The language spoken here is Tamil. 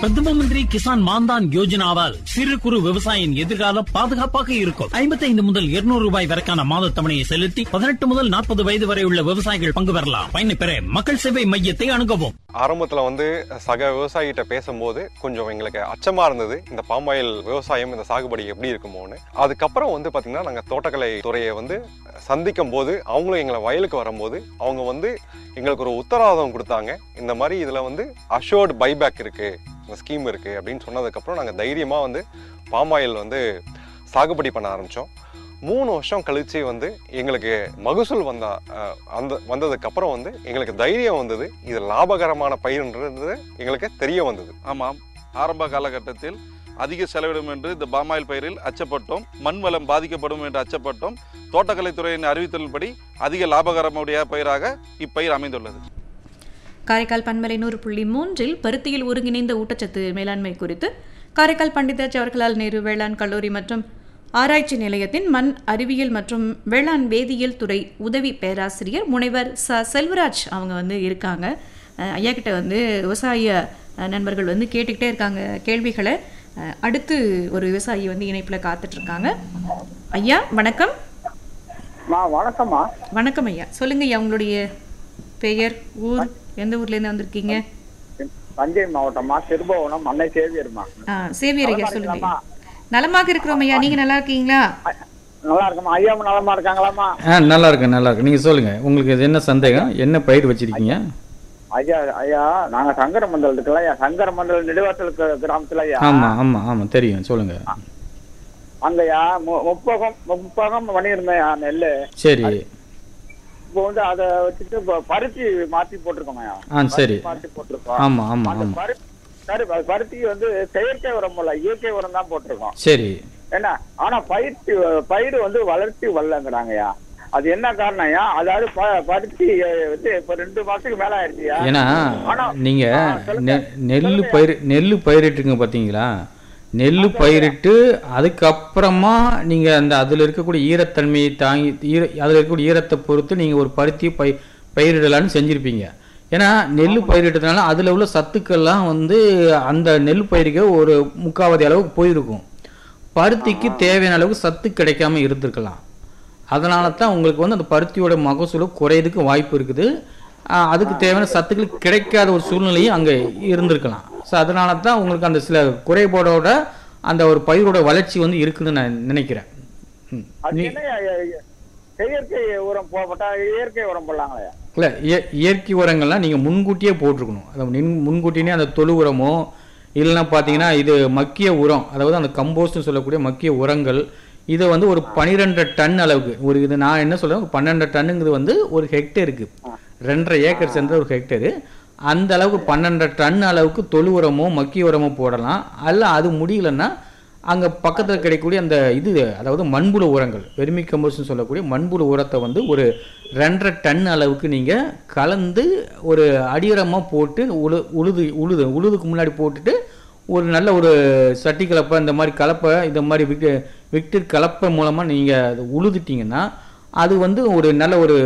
பிரதம மந்திரி கிசான் மான்தான் யோஜனாவால் சிறு குறு விவசாயியின் எதிர்காலம் பாதுகாப்பாக இருக்கும் ஐம்பத்தைந்து முதல் இருநூறு ரூபாய் வரைக்கான மாத தவணையை செலுத்தி பதினெட்டு முதல் நாற்பது வயது வரை உள்ள விவசாயிகள் பங்கு பெறலாம் பயனை பெற மக்கள் சேவை மையத்தை அணுகவும் ஆரம்பத்தில் வந்து சக விவசாயிகிட்ட பேசும்போது கொஞ்சம் எங்களுக்கு அச்சமாக இருந்தது இந்த பாமாயில் விவசாயம் இந்த சாகுபடி எப்படி இருக்குமோன்னு அதுக்கப்புறம் வந்து பார்த்திங்கன்னா நாங்கள் தோட்டக்கலை துறையை வந்து சந்திக்கும் போது அவங்களும் எங்களை வயலுக்கு வரும்போது அவங்க வந்து எங்களுக்கு ஒரு உத்தரவாதம் கொடுத்தாங்க இந்த மாதிரி இதில் வந்து அஷோர்டு பைபேக் இருக்குது இந்த ஸ்கீம் இருக்குது அப்படின்னு சொன்னதுக்கப்புறம் நாங்கள் தைரியமாக வந்து பாமாயில் வந்து சாகுபடி பண்ண ஆரம்பித்தோம் மூணு வருஷம் கழிச்சு வந்து எங்களுக்கு மகசூல் வந்தா அஹ், அந்த வந்ததுக்கு அப்புறம் வந்து எங்களுக்கு தைரியம் வந்தது இது லாபகரமான பயிர்ன்றது எங்களுக்கு தெரிய வந்தது ஆமாம் ஆரம்ப காலகட்டத்தில் அதிக செலவிடும் என்று இந்த பாமாயில் பயிரில் அச்சப்பட்டோம் மண் வளம் பாதிக்கப்படும் என்று அச்சப்பட்டோம் தோட்டக்கலைத்துறையின் அறிவித்தலின்படி அதிக லாபகரமுடைய பயிராக இப்பயிர் அமைந்துள்ளது காரைக்கால் பண்பலை நூறு புள்ளி மூன்றில் பருத்தியில் ஒருங்கிணைந்த ஊட்டச்சத்து மேலாண்மை குறித்து காரைக்கால் பண்டித ஜவஹர்லால் நேரு வேளாண் கல்லூரி மற்றும் ஆராய்ச்சி நிலையத்தின் மண் அறிவியல் மற்றும் வேளாண் வேதியியல் துறை உதவி பேராசிரியர் முனைவர் ச செல்வராஜ் அவங்க வந்து இருக்காங்க அஹ் ஐயா கிட்ட வந்து விவசாய அஹ், நண்பர்கள் வந்து கேட்டுக்கிட்டே இருக்காங்க கேள்விகளை அஹ், அடுத்து ஒரு விவசாயி வந்து இணைப்பில் காத்துட்ருக்காங்க ஐயா வணக்கம் மா வணக்கம்மா வணக்கம் ஐயா சொல்லுங்க ஐயா உங்களுடைய பெயர் ஊர் எந்த ஊர்லேருந்து வந்திருக்கீங்க தஞ்சை மாவட்டம்மா திருபுவனம் அன்னை சேவியர்மா ஆ சேவியர் ஐயா நலமா சொல்லுங்க இருக்கீங்களாம்மா? நலமாக இருக்கிறோம் ஐயா நீங்க நல்லா இருக்கீங்களா நல்லா இருக்கம்மா ஐயாவும் நலமா இருக்காங்களாம்மா ஆ நல்லா இருக்கு நல்லா இருக்கு நீங்கள் சொல்லுங்கள் உங்களுக்கு இது என்ன சந்தேகம் என்ன பயிர் வச்சிருக்கீங்க ஐயா ஐயா நாங்க சங்கர மண்டல் இருக்குல்ல ஐயா சங்கர மண்டல் நெடுவாசல் க- கிராமத்துல ஐயா ஆமாம் ஆமாம் ஆமாம் தெரியும் சொல்லுங்கள் அங்கயா மு- முப்பகம் முப்பகம் பண்ணியிருந்தேன் நெல்லு சரி இப்போ வந்து அதை வச்சுட்டு இப்போ பருத்தி மாத்தி போட்டிருக்கோம் ஐயா ஆ சரி மாத்தி போட்டிருக்கோம் ஆமாம் ஆமாம் அந்த ஆமாம் பருத்தி சரி ப- பருத்தி வந்து செயற்கை உரம் இல்ல இயற்கை உரம் தான் போட்டிருக்கோம் சரி என்ன ஆனா பயிற்சி பயிர் வந்து வளர்ச்சி வரலங்கிறாங்கய்யா அது என்ன காரணம்யா அதாவது ப- பருத்தி அஹ், வந்து இப்ப ரெண்டு மாசத்துக்கு மேல ஆயிடுச்சுயா ஏன்னா ஆனா- ஆ, நீங்கள் சொல்லுங்க. நெல் சொல்லுங்க. பயிர் நெல் பயிரிட்டுங்க பார்த்தீங்களா நெல் பயிரிட்டு அதுக்கப்புறமா நீங்கள் அந்த அதில் இருக்கக்கூடிய ஈரத்தன்மையை தாங்கி ஈர அதில் இருக்கக்கூடிய ஈரத்தை பொறுத்து நீங்கள் ஒரு பருத்தி பை பயிரிடலான்னு செஞ்சுருப்பீங்க ஏன்னா நெல் பயிரிட்டதுனால அதில் உள்ள சத்துக்கள்லாம் வந்து அந்த நெல் பயிருக்கு ஒரு முக்காவாதி அளவுக்கு போயிருக்கும் பருத்திக்கு தேவையான அளவுக்கு சத்து கிடைக்காம இருந்திருக்கலாம் அதனால தான் உங்களுக்கு வந்து அந்த பருத்தியோட மகசூல் குறையதுக்கு வாய்ப்பு இருக்குது ஆஹ் அதுக்கு தேவையான சத்துக்கள் கிடைக்காத ஒரு சூழ்நிலையும் அங்கே இருந்திருக்கலாம் ஸோ அதனால தான் உங்களுக்கு அந்த சில குறைபாடோட அந்த ஒரு பயிரோட வளர்ச்சி வந்து இருக்குதுன்னு நான் நினைக்கிறேன் ம். அது நீ- என்ன செயற்கை உரம் போட்டா இயற்கை உரம் போடலாங்களா இல்லை இய- இயற்கை உரங்கள்லாம் நீங்கள் முன்கூட்டியே போட்டிருக்கணும் அதை நின்- முன்கூட்டியே அந்த தொழு உரமோ இல்லைன்னா பார்த்தீங்கன்னா இது மக்கிய உரம் அதாவது அந்த கம்போஸ்ட்னு சொல்லக்கூடிய மக்கிய உரங்கள் இதை வந்து ஒரு பன்னிரெண்டு டன் அளவுக்கு ஒரு இது நான் என்ன சொல்றேன் பன்னெண்டு டன்னுங்கிறது வந்து ஒரு ஹெக்டேருக்கு ரெண்டரை ஏக்கர் சேர்ந்த ஒரு ஹெக்டேரு அந்த அளவுக்கு பன்னெண்டு டன் அளவுக்கு தொழு உரமோ மக்கிய உரமோ போடலாம் அல்ல அது முடியலன்னா அங்கே பக்கத்தில் கிடைக்கக்கூடிய அந்த இது அதாவது மண்புழு உரங்கள் வெர்மி கம்போஸ்ட்னு சொல்லக்கூடிய மண்புழு உரத்தை வந்து ஒரு ரெண்டரை டன் அளவுக்கு நீங்கள் கலந்து ஒரு அடியுரமாக போட்டு உழு உழுது உழுது உழுதுக்கு முன்னாடி போட்டுட்டு ஒரு நல்ல ஒரு சட்டி கலப்பை இந்த மாதிரி கலப்பை இந்த மாதிரி விக்டு விக்டர் கலப்பை மூலமாக நீங்கள் அதை உழுதுட்டீங்கன்னா அது வந்து ஒரு நல்ல ஒரு